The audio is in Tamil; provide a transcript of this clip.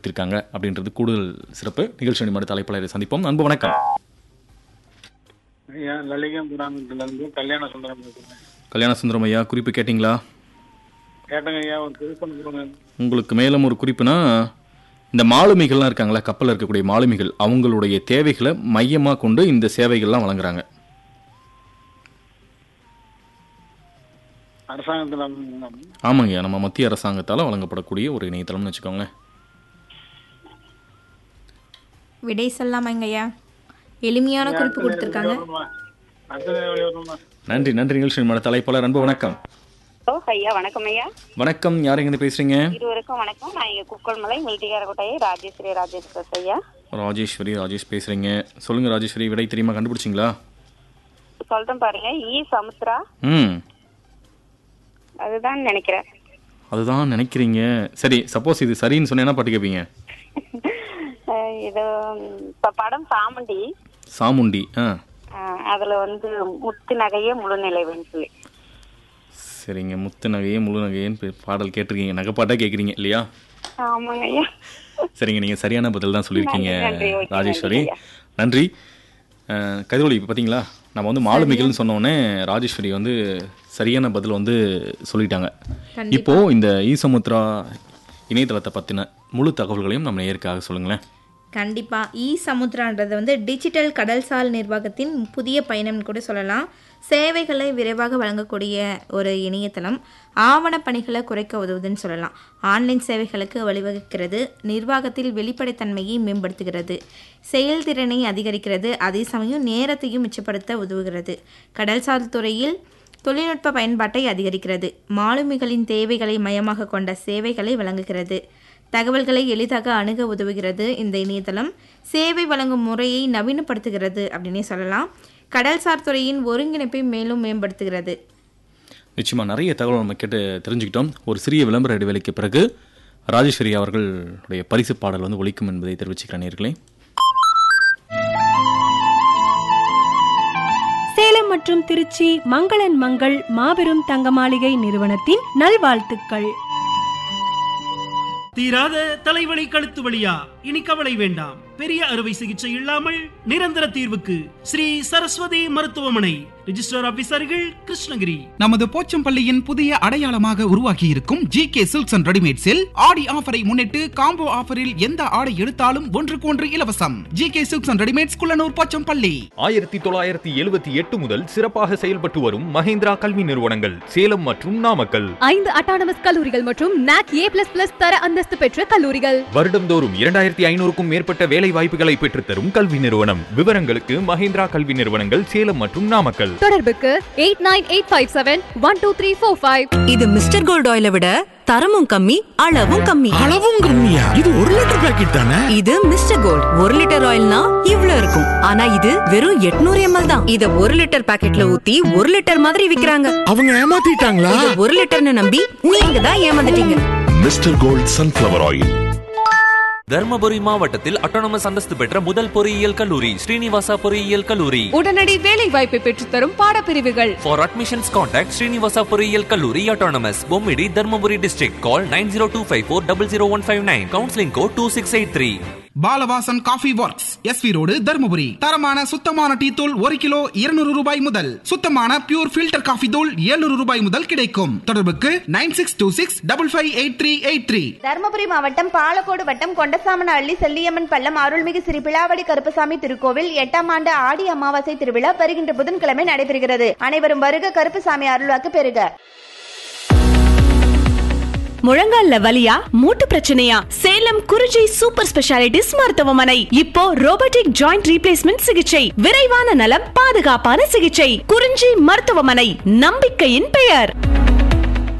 அறிமுகப்படுத்தியிருக்காங்க அப்படின்றது கூடுதல் சிறப்பு நிகழ்ச்சி மறு தலைப்பாளரை சந்திப்போம் அன்பு வணக்கம் ஐயா லலிகம் கிராமத்துல இருந்து கல்யாண சுந்தரம் பேசுறேன் கல்யாண சுந்தரம் ஐயா குறிப்பு கேட்டிங்களா கேட்டங்க ஐயா ஒரு திருப்பணி கொடுங்க உங்களுக்கு மேலும் ஒரு குறிப்புனா இந்த மாலுமிகள்லாம் இருக்காங்களா கப்பலில் இருக்கக்கூடிய மாலுமிகள் அவங்களுடைய தேவைகளை மையமாக கொண்டு இந்த சேவைகள்லாம் வழங்குறாங்க அரசாங்கத்துல வந்து ஆமாங்கய்யா நம்ம மத்திய அரசாங்கத்தால் வழங்கப்படக்கூடிய ஒரு இணையதளம்னு வச்சுக்கோங்களேன் விடை சொல்லாமாங்கய்யா எளிமையான குறிப்பு கொடுத்துருக்காங்க அத்தனை வழி வருமா நன்றி நன்றி நிகழ்ச்சி மன தலைப்பாளர் அன்பு வணக்கம் ஓ ஐயா வணக்கம் ஐயா வணக்கம் யார் எங்கேருந்து பேசுகிறீங்க இருவருக்கும் வணக்கம் நான் இங்க குக்கல்மலை மில்டிகாரகோட்டையை ராஜேஸ்வரி ராஜேஷ் பேச ஐயா ராஜேஸ்வரி ராஜேஷ் பேசுகிறீங்க சொல்லுங்கள் ராஜேஸ்வரி விடை தெரியுமா கண்டுபிடிச்சிங்களா சொல்றேன் பாருங்க இ சமுத்ரா ம் அதுதான் நினைக்கிறேன் அதுதான் நினைக்கிறீங்க சரி சப்போஸ் இது சரின்னு சொன்னேன்னா பாட்டு கேட்பீங்க அஹ் இது ம், இப்ப படம் சாமண்டி சாமுண்டி ஆ அஹ் அதுல வந்து முத்து நகையே முழு நிலைவுன்னு சொல்லி சரிங்க முத்து நகையே முழு நகையேன்னு பே- பாடல் கேட்டிருக்கீங்க நகைப்பாட்டாக கேட்குறீங்க இல்லையா ஆமாங்க ஐயா சரிங்க நீங்கள் சரியான பதில் தான் சொல்லியிருக்கீங்க நன்றி, நன்றி, ஓகே, ராஜேஸ்வரி நன்றி ஐயா. நன்றி அஹ், கதிரொலி இப்போ பார்த்தீங்களா நம்ம வந்து மாலுமிகள்னு சொன்னோடனே ராஜேஸ்வரி வந்து சரியான பதில் வந்து சொல்லிட்டாங்க கண்டிப்பா. இப்போ இந்த ஈசமுத்ரா இணையதளத்தை பற்றின முழு தகவல்களையும் நம்ம நேருக்காக சொல்லுங்களேன் கண்டிப்பா இ சமுத்ரான்றது வந்து டிஜிட்டல் கடல்சார் நிர்வாகத்தின் புதிய பயணம்னு கூட சொல்லலாம் சேவைகளை விரைவாக வழங்கக்கூடிய ஒரு இணையதளம் ஆவணப் பணிகளை குறைக்க உதவுதுன்னு சொல்லலாம் ஆன்லைன் சேவைகளுக்கு வழிவகுக்கிறது நிர்வாகத்தில் வெளிப்படைத்தன்மையை மேம்படுத்துகிறது செயல்திறனை அதிகரிக்கிறது அதே சமயம் நேரத்தையும் மிச்சப்படுத்த உதவுகிறது கடல்சார் துறையில் தொழில்நுட்ப பயன்பாட்டை அதிகரிக்கிறது மாலுமிகளின் தேவைகளை மையமாக கொண்ட சேவைகளை வழங்குகிறது தகவல்களை எளிதாக அணுக உதவுகிறது இந்த இணையதளம் சேவை வழங்கும் முறையை நவீனப்படுத்துகிறது அப்படின்னே சொல்லலாம் கடல்சார் துறையின் ஒருங்கிணைப்பை மேலும் மேம்படுத்துகிறது நிச்சயமாக நிறைய தகவல் நம்ம கேட்டு தெரிஞ்சுக்கிட்டோம் ஒரு சிறிய விளம்பர இடைவேளைக்கு பிறகு ராஜேஸ்வரி அவர்களுடைய பரிசு பாடல் வந்து ஒழிக்கும் என்பதை தெரிவிச்சுக்கிறேன் நேர்களே சேலம் மற்றும் திருச்சி மங்களன் மங்கள் மாபெரும் தங்க மாளிகை நிறுவனத்தின் நல்வாழ்த்துக்கள் தீராத தலைவலி கழுத்து வலியா இனி கவலை வேண்டாம் பெரிய அறுவை சிகிச்சை இல்லாமல் நிரந்தர தீர்வுக்கு ஸ்ரீ சரஸ்வதி மருத்துவமனை ரிஜிஸ்டர் ஆபீசர்கள் கிருஷ்ணகிரி நமது போச்சம்பள்ளியின் புதிய அடையாளமாக உருவாக்கி இருக்கும் ஜி கே சில்க்ஸ் அண்ட் ரெடிமேட்ஸில் ஆடி ஆஃபரை முன்னிட்டு காம்போ ஆஃபரில் எந்த ஆடை எடுத்தாலும் ஒன்றுக்கு ஒன்று இலவசம் G K silks and readymades Kullanur Pochampalli ஆயிரத்தி தொள்ளாயிரத்தி எழுபத்தி எட்டு முதல் சிறப்பாக செயல்பட்டு வரும் மஹேந்திரா கல்வி நிறுவனங்கள் சேலம் மற்றும் நாமக்கல் ஐந்து அட்டானமஸ் கல்லூரிகள் மற்றும் நாக் ஏ பிளஸ் பிளஸ் தர அந்தஸ்து பெற்ற கல்லூரிகள் வருடம்தோறும் இரண்டாயிரத்தி ஐநூறுக்கும் மேற்பட்ட வேலை வாய்ப்புகளை பெற்றுத்தரும் கல்வி நிறுவனம் விவரங்களுக்கு மஹேந்திரா கல்வி நிறுவனங்கள் சேலம் மற்றும் நாமக்கல் தொடர்புக்கு eight nine eight five seven one two three four five இது மிஸ்டர் கோல்ட் ஆயிலை விட தரமும் கம்மி அளவும் கம்மி அளவும் கம்மியா இது ஒரு லிட்டர் பாக்கெட் தானே இது மிஸ்டர் கோல்ட் ஒரு லிட்டர் ஆயில்னா இவ்ளோ இருக்கும் ஆனா இது வெறும் 800 எம்எல் தான் இத ஒரு லிட்டர் பாக்கெட்ல ஊத்தி ஒரு லிட்டர் மாதிரி விக்கிறாங்க அவங்க ஏமாத்திட்டாங்களா இத ஒரு லிட்டர்னு நம்பி நீங்க தான் ஏமாந்துட்டீங்க mister gold sunflower oil Dharmapuri மாவட்டத்தில் அட்டானமஸ் அந்தஸ்து பெற்ற முதல் பொறியியல் கல்லூரி ஸ்ரீனிவாசா பொறியியல் கல்லூரி உடனடி வேலை வாய்ப்பை பெற்றுத்தரும் பாடப்பிரிவுகள் For admissions contact Srinivasa பொறியியல் கல்லூரி autonomous Bommidi Dharmapuri district call 9025400159 counseling code 2683 Balavasan coffee works SV road Dharmapuri தரமான சுத்தமான டீ தூள் ஒரு கிலோ இருநூறு ரூபாய் முதல் சுத்தமான பியூர் ஃபில்டர் காஃபி தூள் 700 ரூபாய் முதல் கிடைக்கும் தொடர்புக்கு nine six two six double five eight three eight three Dharmapuri மாவட்டம் பாலக்கோடு வட்டம் கொண்டசாமனஹள்ளி செல்லியம்மன் பள்ளம் அருள்மிகு ஸ்ரீ பிளாவடி கருப்பசாமி திருக்கோவில் எட்டாம் ஆண்டு ஆடி அமாவாசை திருவிழா வருகின்ற புதன்கிழமை நடைபெறுகிறது அனைவரும் வருக கருப்பசாமி அருள்வாக்கு பெறுக முழங்கால்ல வலியா மூட்டு பிரச்சனையா சேலம் குறிஞ்சி சூப்பர் ஸ்பெஷாலிட்டிஸ் மருத்துவமனை இப்போ ரோபோட்டிக் ஜாயிண்ட் ரீப்ளேஸ்மெண்ட் சிகிச்சை விரைவான நலம் பாதுகாப்பான சிகிச்சை குறிஞ்சி மருத்துவமனை நம்பிக்கையின் பெயர்